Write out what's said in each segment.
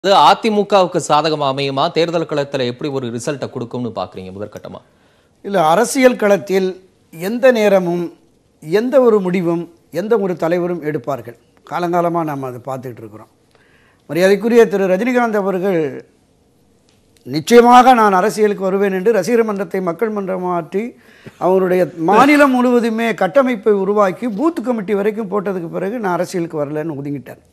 அது அதிமுகவுக்கு சாதகமா அமையுமா தேர்தல் களத்துல எப்படி ஒரு ரிசல்ட்டை கொடுக்கும்னு பாக்குறீங்க முதற்கட்டமா இல்லை அரசியல் களத்தில் எந்த நேரமும் எந்த ஒரு முடிவும் எந்த ஒரு தலைவரும் எடுப்பார்கள் காலங்காலமாக நாம் அதை பார்த்துக்கிட்டு இருக்கிறோம் மரியாதைக்குரிய திரு ரஜினிகாந்த் அவர்கள் நிச்சயமாக நான் அரசியலுக்கு வருவேன் என்று ரசிகர் மன்றத்தை மக்கள் மன்றம் மாற்றி அவருடைய மாநிலம் முழுவதுமே கட்டமைப்பை உருவாக்கி பூத் கமிட்டி வரைக்கும் போட்டதுக்கு பிறகு நான் அரசியலுக்கு வரலன்னு ஒதுங்கிட்டேன்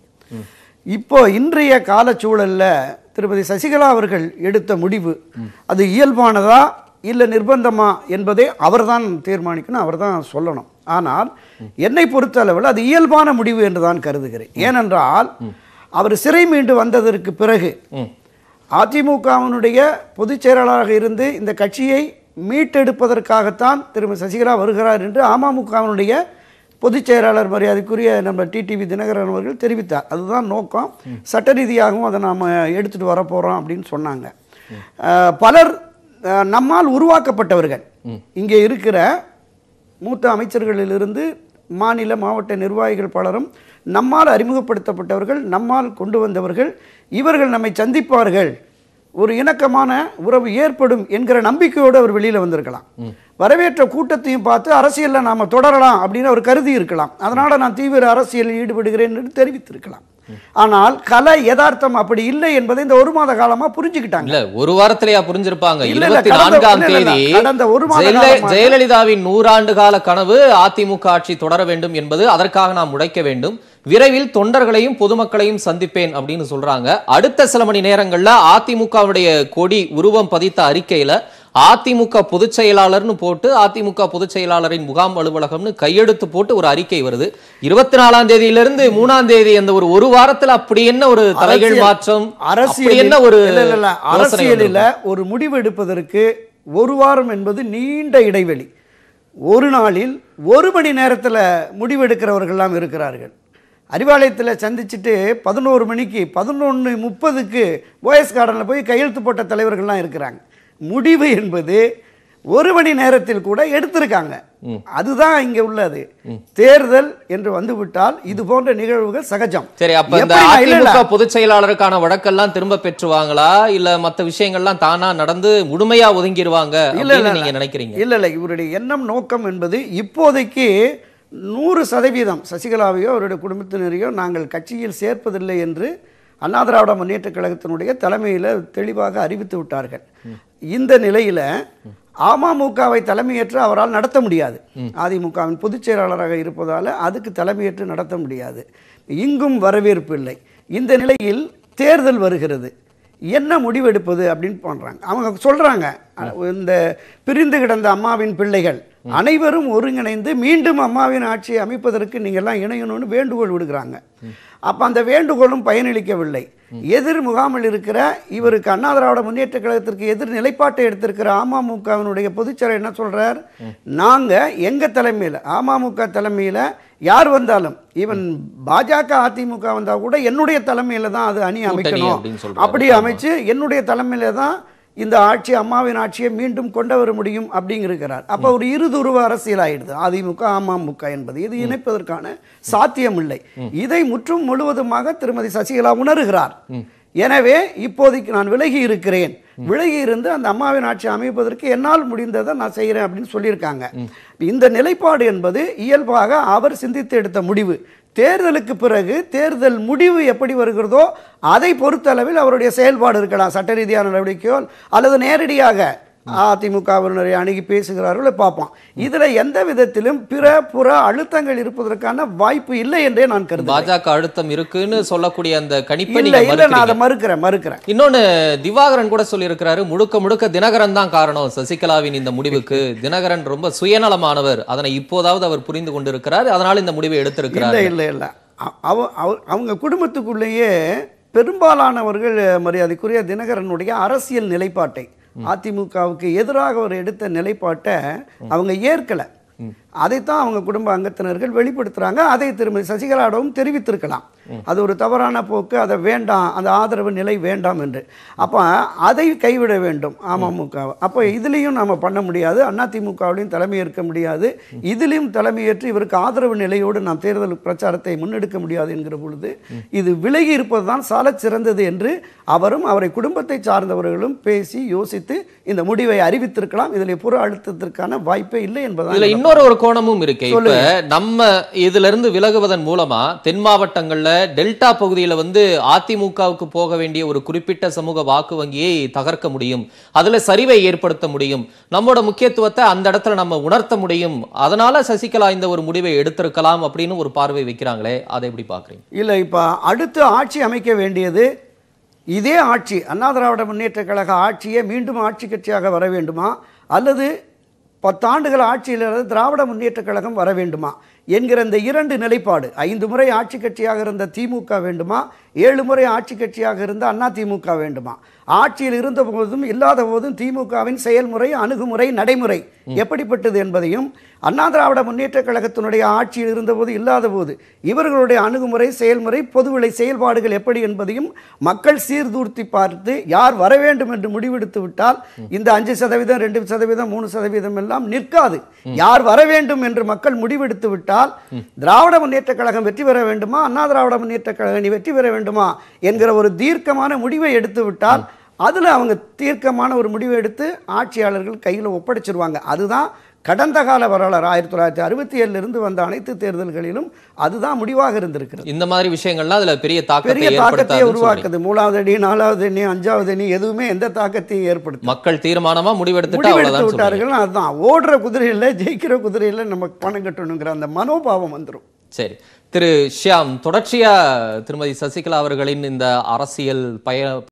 இப்போ இன்றைய காலச்சூழல்ல திருப்பதி சசிகலா அவர்கள் எடுத்த முடிவு அது இயல்பானதா இல்லை நிர்பந்தமா என்பதை அவர்தான் தீர்மானிக்கணும் அவர்தான் சொல்லணும் ஆனால் என்னை பொறுத்தளவில் அது இயல்பான முடிவு என்று தான் கருதுகிறேன் ஏனென்றால் அவர் சிறை மீண்டு வந்ததற்கு பிறகு ம். அதிமுகவினுடைய பொதுச் செயலாளராக இருந்து இந்த கட்சியை மீட்டெடுப்பதற்காகத்தான் திருமதி சசிகலா வருகிறார் என்று அமமுகவினுடைய பொதுச் செயலாளர் மரியாதைக்குரிய நம்ம டிடிவி தினகரன் அவர்கள் தெரிவித்தார் அதுதான் நோக்கம் சட்ட ரீதியாகவும் அதை நாம் எடுத்துகிட்டு வர போகிறோம் அப்படின்னு சொன்னாங்க அஹ், பலர் அஹ், நம்மால் உருவாக்கப்பட்டவர்கள் இங்கே இருக்கிற மூத்த அமைச்சர்களிலிருந்து மாநில மாவட்ட நிர்வாகிகள் பலரும் நம்மால் அறிமுகப்படுத்தப்பட்டவர்கள் நம்மால் கொண்டு வந்தவர்கள் இவர்கள் நம்மை சந்திப்பார்கள் ஒரு இணக்கமான உறவு ஏற்படும் என்கிற நம்பிக்கையோடு அவர் வெளியில் வந்திருக்கலாம் வரவேற்ற கூட்டத்தையும் பார்த்து அரசியலில் நாம் தொடரலாம் அப்படின்னு அவர் கருதி இருக்கலாம் அதனால் நான் தீவிர அரசியலில் ஈடுபடுகிறேன் என்று தெரிவித்திருக்கலாம் ஆனால் கலை யதார்த்தம் அப்படி இல்லை என்பதை இந்த ஒரு மாத காலமாக புரிஞ்சுக்கிட்டாங்க இல்ல ஒரு வாரத்திலேயா புரிஞ்சிருப்பாங்க இல்ல, இல்ல, இருபத்தி கடந்த- நான்காம் இல்ல, இல்ல, தேதி கடந்த ஒரு மாத ஜெயல- காலமாக- ஜெயலலிதாவின் நூறாண்டு கால கனவு அதிமுக ஆட்சி தொடர வேண்டும் என்பது அதற்காக நாம் உடைக்க வேண்டும் விரைவில் தொண்டர்களையும் பொதுமக்களையும் சந்திப்பேன் அப்படின்னு சொல்றாங்க அடுத்த சில மணி நேரங்கள்ல அதிமுகவுடைய கொடி உருவம் பதித்த அறிக்கையில அதிமுக பொதுச் செயலாளர்னு போட்டு அதிமுக பொதுச் செயலாளரின் முகாம் அலுவலகம்னு கையெழுத்து போட்டு ஒரு அறிக்கை வருது இருபத்தி நாலாம் தேதியிலிருந்து மூணாம் தேதி அந்த ஒரு ஒரு வாரத்துல அப்படி என்ன ஒரு தலைகள் அரசியல்- மாற்றம் அப்படி அரசியலில் என்ன ஒரு இல்ல, இல்ல, இல்ல. யோசனை அரசியலில் வந்திருக்கும்? ஒரு முடிவு எடுப்பதற்கு ஒரு வாரம் என்பது நீண்ட இடைவெளி ஒரு நாளில் ஒரு மணி நேரத்தில் முடிவெடுக்கிறவர்கள்லாம் இருக்கிறார்கள் அறிவாலயத்தில் சந்திச்சுட்டு பதினோரு மணிக்கு பதினொன்று முப்பதுக்கு போயஸ் கார்டனில் போய் கையெழுத்து போட்ட தலைவர்கள்லாம் இருக்கிறாங்க முடிவு என்பது ஒரு மணி நேரத்தில் கூட எடுத்திருக்காங்க அதுதான் இங்கே உள்ளது தேர்தல் என்று வந்துவிட்டால் இது போன்ற நிகழ்வுகள் சகஜம் சரி அப்ப இந்த எப்படின்னா, இல்ல, இல்ல. அதிமுக பொதுச் செயலாளருக்கான வழக்கெல்லாம் திரும்ப பெற்றுவாங்களா இல்ல மத்த விஷயங்கள்லாம் தானா நடந்து முழுமையா ஒதுங்கிடுவாங்க இல்ல, இல்ல, அப்படின்னு இல்ல. நீங்க நினைக்கிறீங்க இல்ல இல்ல இவருடைய எண்ணம் நோக்கம் என்பது இப்போதைக்கு நூறு சதவீதம் சசிகலாவையோ அவருடைய குடும்பத்தினரையோ நாங்கள் கட்சியில் சேர்ப்பதில்லை என்று அண்ணா திராவிட முன்னேற்றக் கழகத்தினுடைய தலைமையில் தெளிவாக அறிவித்து விட்டார்கள் இந்த நிலையில் அமமுகவை தலைமையேற்று அவரால் நடத்த முடியாது அதிமுகவின் பொதுச் செயலாளராக இருப்பதால் அதுக்கு தலைமையேற்று நடத்த முடியாது இங்கும் வரவேற்பு இல்லை இந்த நிலையில் தேர்தல் வருகிறது என்ன முடிவெடுப்பது அப்படின்னு பண்ணுறாங்க அவங்க சொல்கிறாங்க இந்த பிரிந்து கிடந்த அம்மாவின் பிள்ளைகள் அனைவரும் ஒருங்கிணைந்து மீண்டும் அம்மாவின் ஆட்சியை அமைப்பதற்கு நீங்கள்லாம் இணையணும்னு வேண்டுகோள் விடுகிறாங்க அப்போ அந்த வேண்டுகோளும் பயனளிக்கவில்லை எதிர் முகாமில் இருக்கிற இவருக்கு அண்ணா திராவிட முன்னேற்ற கழகத்திற்கு எதிர் நிலைப்பாட்டை எடுத்திருக்கிற அமமுகவினுடைய பொதுச்செயலர் என்ன சொல்றார் நாங்க எங்க தலைமையில் அமமுக தலைமையில் யார் வந்தாலும் ஈவன் பாஜக அதிமுக வந்தா கூட என்னுடைய தலைமையில தான் அது அணி கூட்டணி அமைக்கணும் அப்படின்னு சொல்றாரு. அப்படி அமைச்சு என்னுடைய தலைமையில தான் இந்த ஆட்சி அம்மாவின் ஆட்சியை மீண்டும் கொண்டு வர முடியும் அப்படிங்கிறார் அப்போ ஒரு இருதுருவ அரசியல் ஆயிடுது அதிமுக அமமுக என்பது இது இணைப்பதற்கான சாத்தியம் இல்லை இதை முற்றும் முழுவதுமாக திருமதி சசிகலா உணர்கிறார் எனவே இப்போதைக்கு நான் விலகி இருக்கிறேன் விலகி இருந்து அந்த அம்மாவின் ஆட்சி அமைப்பதற்கு என்னால் முடிந்ததை நான் செய்கிறேன் அப்படின்னு சொல்லியிருக்காங்க இந்த நிலைப்பாடு என்பது இயல்பாக அவர் சிந்தித்து எடுத்த முடிவு தேர்தலுக்கு பிறகு தேர்தல் முடிவு எப்படி வருகிறதோ அதை பொறுத்தளவில் அவருடைய செயல்பாடு இருக்கலாம் சட்ட ரீதியான நடவடிக்கையோ அல்லது நேரடியாக அதிமுகவினரை அணுகி பேசுகிறார்களோ பார்ப்போம் இதுல எந்த விதத்திலும் பிற புற அழுத்தங்கள் இருப்பதற்கான வாய்ப்பு இல்லை என்றே நான் கருதுகிறேன் பாஜக அழுத்தம் இருக்குன்னு சொல்லக்கூடிய அந்த கணிப்பை இல்ல நீங்க இல்ல நான் அதை மறுக்கிறீங்க. மறுக்கிறேன் மறுக்கிறேன் இன்னொன்னு திவாகரன் கூட சொல்லியிருக்கிறாரு முழுக்க முழுக்க தினகரன் தான் காரணம் சசிகலாவின் இந்த முடிவுக்கு தினகரன் ரொம்ப சுயநலமானவர் அதனை இப்போதாவது அவர் புரிந்து கொண்டிருக்கிறார் அதனால இந்த முடிவை இல்ல எடுத்திருக்கிறார் இல்ல இல்ல அ- அவ அவ- அவங்க குடும்பத்துக்குள்ளேயே பெரும்பாலானவர்கள் மரியாதைக்குரிய தினகரனுடைய அரசியல் நிலைப்பாட்டை அதிமுகவுக்கு எதிராக அவர் எடுத்த நிலைப்பாட்டை அவங்க ஏற்கல அதைத்தான் அவங்க குடும்ப அங்கத்தினர்கள் வெளிப்படுத்துறாங்க அதை திருமதி சசிகலாவிடவும் தெரிவித்திருக்கலாம் அது ஒரு தவறான போக்கு அதை வேண்டாம் அந்த ஆதரவு நிலை வேண்டாம் என்று அப்போ அதை கைவிட வேண்டும் அமமுக அப்போ இதுலேயும் நாம் பண்ண முடியாது அதிமுகவிலையும் தலைமை ஏற்க முடியாது இதிலையும் தலைமையேற்று இவருக்கு ஆதரவு நிலையோடு நாம் தேர்தல் பிரச்சாரத்தை முன்னெடுக்க முடியாது என்கிற பொழுது இது விலகி இருப்பது தான் சாலச் சிறந்தது என்று அவரும் அவரை குடும்பத்தை சார்ந்தவர்களும் பேசி யோசித்து இந்த முடிவை அறிவித்திருக்கலாம் இதில் புற அழுத்தத்திற்கான வாய்ப்பே இல்லை இதுல என்பதான் இன்னொரு ஒரு கோணமும் இருக்கு இப்ப நம்ம இதுல இருந்து விலகுவதன் மூலமா தென் மாவட்டங்கள்ல டெல்டா பகுதியில வந்து அதிமுகவுக்கு போக வேண்டிய ஒரு குறிப்பிட்ட சமூக வாக்கு வங்கியை தகர்க்க முடியும் அதுல சரிவை ஏற்படுத்த முடியும் நம்மோட முக்கியத்துவத்தை அந்த இடத்துல நம்ம உணர்த்த முடியும் அதனால சசிகலா இந்த ஒரு முடிவை எடுத்திருக்கலாம் அப்படின்னு ஒரு பார்வை வைக்கிறாங்களே அதை எப்படி பாக்குறீங்க இல்லை இப்போ அடுத்து ஆட்சி அமைக்க வேண்டியது இதே ஆட்சி அண்ணா திராவிட முன்னேற்ற கழக ஆட்சியே மீண்டும் ஆட்சி கட்சியாக வர வேண்டுமா அல்லது பத்தாண்டுகள் ஆட்சியில் இருந்து திராவிட முன்னேற்ற கழகம் வர வேண்டுமா என்கிற இந்த இரண்டு நிலைப்பாடு ஐந்து முறை ஆட்சி கட்சியாக இருந்த திமுக வேண்டுமா ஏழு முறை ஆட்சி கட்சியாக இருந்த அண்ணா திமுக வேண்டுமா ஆட்சியில் இருந்த போதும் இல்லாத போதும் திமுகவின் செயல்முறை அணுகுமுறை நடைமுறை எப்படிப்பட்டது என்பதையும் அண்ணா திராவிட முன்னேற்ற கழகத்தினுடைய ஆட்சியில் இருந்தபோது இல்லாத போது இவர்களுடைய அணுகுமுறை செயல்முறை பொதுவிலை செயல்பாடுகள் எப்படி என்பதையும் மக்கள் சீர்தூர்த்தி பார்த்து யார் வர வேண்டும் என்று முடிவெடுத்து விட்டால் இந்த அஞ்சு சதவீதம் ரெண்டு சதவீதம் மூணு சதவீதம் எல்லாம் நிற்காது யார் வர வேண்டும் என்று மக்கள் முடிவெடுத்து விட்டால் திராவிட முன்னேற்ற கழகம் வெற்றி பெற வேண்டுமா அண்ணா திராவிட முன்னேற்ற கழகம் நீ வெற்றி பெற வேண்டுமா என்கிற ஒரு தீர்க்கமான முடிவை எடுத்து விட்டால் அதில் அவங்க தீர்க்கமான ஒரு முடிவை எடுத்து ஆட்சியாளர்கள் கையில் ஒப்படைச்சிருவாங்க அதுதான் கடந்த கால வரலாறு ஆயிரத்தி தொள்ளாயிரத்தி அறுபத்தி ஏழுலேருந்து வந்த அனைத்து தேர்தல்களிலும் அதுதான் முடிவாக இருந்திருக்கிறது இந்த மாதிரி விஷயங்கள்லாம் அதுல பெரிய தாக்கத்தை பெரிய தாக்கத்தை ஏற்படுத்தாதுன்னு சொல்றீங்க. உருவாக்குது மூணாவது அணி நாலாவது அணி அஞ்சாவது அணி எதுவுமே எந்த தாக்கத்தையும் ஏற்படுத்தும் மக்கள் தீர்மானமா முடிவெடுத்துட்டு முடிவெடுத்து அவ்வளவுதான் சொல்றீங்க. விட்டார்கள் அதுதான் ஓடுற குதிரையில் ஜெயிக்கிற குதிரையில் நம்ம பணம் கட்டணுங்கிற அந்த மனோபாவம் வந்துடும் சரி திரு ஷியாம் தொடர்ச்சியா திருமதி சசிகலா அவர்களின் இந்த அரசியல் பய